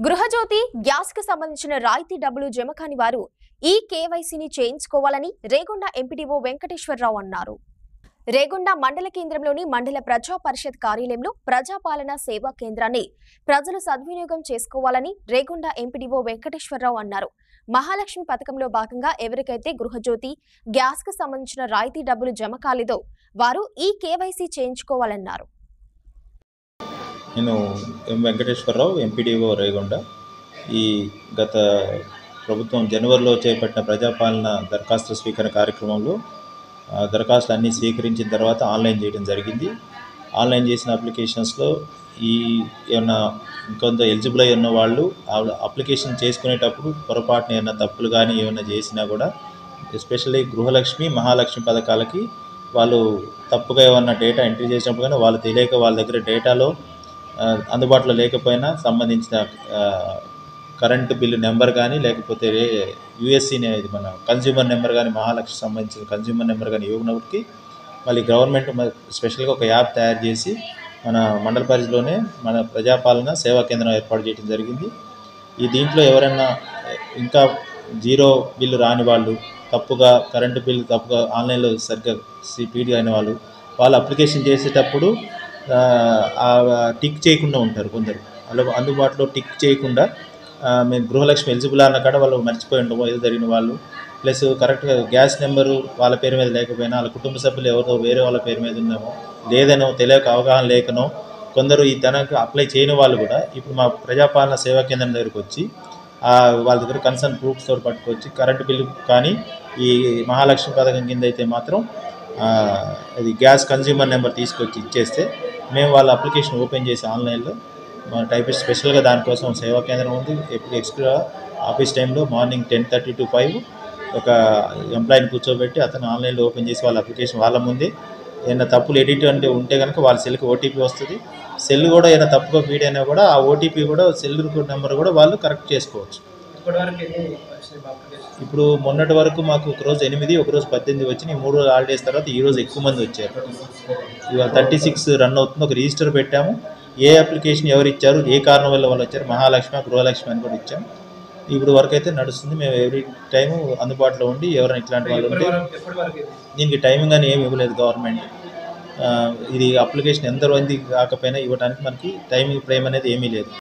Gruhajyothi gas కు సంబంధించిన రాయితీ డబ్బులు జమ కాని వారు ఈ కేవైసీని చేయించుకోవాలని రేగొండ ఎంపీడీఓ వెంకటేశ్వరరావు అన్నారు రేగొండ మండల కేంద్రంలోని మండల ప్రజా పరిషత్ కార్యాలయంలో ప్రజాపాలన సేవా కేంద్రాన్ని ప్రజలు సద్వినియోగం చేసుకోవాలని రేగొండ ఎంపీడీఓ వెంకటేశ్వరరావు అన్నారు మహాలక్ష్మి పథకంలో భాగంగా ఎవరికైతే గృహజ్యోతి గ్యాస్ కు సంబంధించిన రాయితీ డబ్బులు జమ కాలేదో వారు ఈ కేవైసీ చేయించుకోవాలన్నారు నేను ఎం వెంకటేశ్వరరావు ఎంపీడీఓ రేగొండ ఈ గత ప్రభుత్వం జనవరిలో చేపట్టిన ప్రజాపాలన దరఖాస్తు స్వీకరణ కార్యక్రమంలో ఆ, దరఖాస్తులు అన్నీ స్వీకరించిన తర్వాత ఆన్లైన్ చేయడం జరిగింది ఆన్లైన్ చేసిన అప్లికేషన్స్లో ఈ ఏమన్నా ఇంకొంత ఎలిజిబుల్ అయి ఉన్న వాళ్ళు ఆ అప్లికేషన్ చేసుకునేటప్పుడు పొరపాటున ఏమైనా తప్పులు కానీ ఏమైనా చేసినా కూడా ఎస్పెషల్లీ గృహలక్ష్మి మహాలక్ష్మి పథకాలకి వాళ్ళు తప్పుగా ఏమన్నా డేటా ఎంట్రీ చేసినప్పుడు కానీ వాళ్ళు తెలియక వాళ్ళ దగ్గర డేటాలో ఆ, అందుబాటులో లేకపోయినా సంబంధించిన ఆ, కరెంటు బిల్లు నెంబర్ కానీ లేకపోతే యుఎస్సి అనేది మన కన్జ్యూమర్ నెంబర్ కానీ మహాలక్ష్మి సంబంధించిన కన్జ్యూమర్ నెంబర్ కానీ ఇవ్వనప్పటికీ మళ్ళీ గవర్నమెంట్ మ- స్పెషల్గా ఒక యాప్ తయారు చేసి మన మండల పరిధిలోనే మన ప్రజాపాలన సేవా కేంద్రం ఏర్పాటు చేయడం జరిగింది ఈ దీంట్లో ఎవరైనా ఇంకా జీరో బిల్లు రాని వాళ్ళు తప్పుగా కరెంటు బిల్లు తప్పుగా ఆన్లైన్లో సరిగ్గా పీడి అయిన వాళ్ళు వాళ్ళు అప్లికేషన్ చేసేటప్పుడు ఆ, ఆ టిక్ చేయకుండా ఉంటారు కొందరు అలా అందుబాటులో టిక్ చేయకుండా ఆ, మేము గృహలక్ష్మి ఎలిజిబుల్ అన్న కాడ వాళ్ళు మర్చిపోయి ఉండము ఏదో జరిగిన వాళ్ళు ప్లస్ కరెక్ట్గా గ్యాస్ నెంబరు వాళ్ళ పేరు మీద లేకపోయినా వాళ్ళ కుటుంబ సభ్యులు ఎవరితో వేరే వాళ్ళ పేరు మీద ఉందేమో లేదనో తెలియక అవగాహన లేకనో కొందరు ఈ ధనానికి అప్లై చేయని వాళ్ళు కూడా ఇప్పుడు మా ప్రజాపాలన సేవా కేంద్రం దగ్గరికి వచ్చి ఆ, వాళ్ళ దగ్గర కన్సర్న్ ప్రూఫ్స్ తోటి పట్టుకొచ్చి కరెంటు బిల్లు కానీ ఈ మహాలక్ష్మి పథకం కింద అయితే మాత్రం ఆ, అది గ్యాస్ కన్జ్యూమర్ నెంబర్ తీసుకొచ్చి ఇచ్చేస్తే మేము వాళ్ళ అప్లికేషన్ ఓపెన్ చేసి ఆన్లైన్లో మా టైపిస్ట్ స్పెషల్గా దానికోసం సేవా కేంద్రం ఉంది ఎప్పుడు ఎక్స్ట్రా ఆఫీస్ టైంలో morning ten thirty to five ఒక ఎంప్లాయీని కూర్చోబెట్టి అతను ఆన్లైన్లో ఓపెన్ చేసి వాళ్ళ అప్లికేషన్ వాళ్ళ ముందే ఏమైనా తప్పులు ఎడిట్ అంటే ఉంటే కనుక వాళ్ళ సెల్కి ఓటీపీ వస్తుంది సెల్ కూడా ఏమైనా తప్పుగా ఫీడ్ అయినా కూడా ఆ ఓటీపీ కూడా సెల్ నెంబర్ కూడా వాళ్ళు కరెక్ట్ చేసుకోవచ్చు ఇప్పటివరకు ఎన్ని వచ్చినాయి మా అప్లికేషన్ ఇప్పుడు మొన్నటి వరకు మాకు ఒక రోజు ఎనిమిది ఒక రోజు పద్దెనిమిది వచ్చినాయి మూడు రోజులు హాలిడేస్ తర్వాత ఈ రోజు ఎక్కువ మంది వచ్చారు ఇవాళ థర్టీ సిక్స్ రన్ అవుతుంది ఒక రిజిస్టర్ పెట్టాము ఏ అప్లికేషన్ ఎవరు ఇచ్చారు ఏ కారణం వల్ల వాళ్ళు వచ్చారు మహాలక్ష్మి గృహలక్ష్మి అని కూడా ఇచ్చాం ఇప్పుడు వరకు అయితే నడుస్తుంది మేము ఎవ్రీ టైం అందుబాటులో ఉండి ఎవరైనా ఇట్లాంటి వాళ్ళు ఎప్పటి ఉంటే వరకు ఎప్పటి వరకు ఇది దీనికి టైమింగ్ అని ఏమి ఇవ్వలేదు గవర్నమెంట్ ఆ, ఇది అప్లికేషన్ ఎంత మంది కాకపోయినా ఇవ్వడానికి మనకి టైమింగ్ ఫ్రేమ్ అనేది ఏమీ లేదు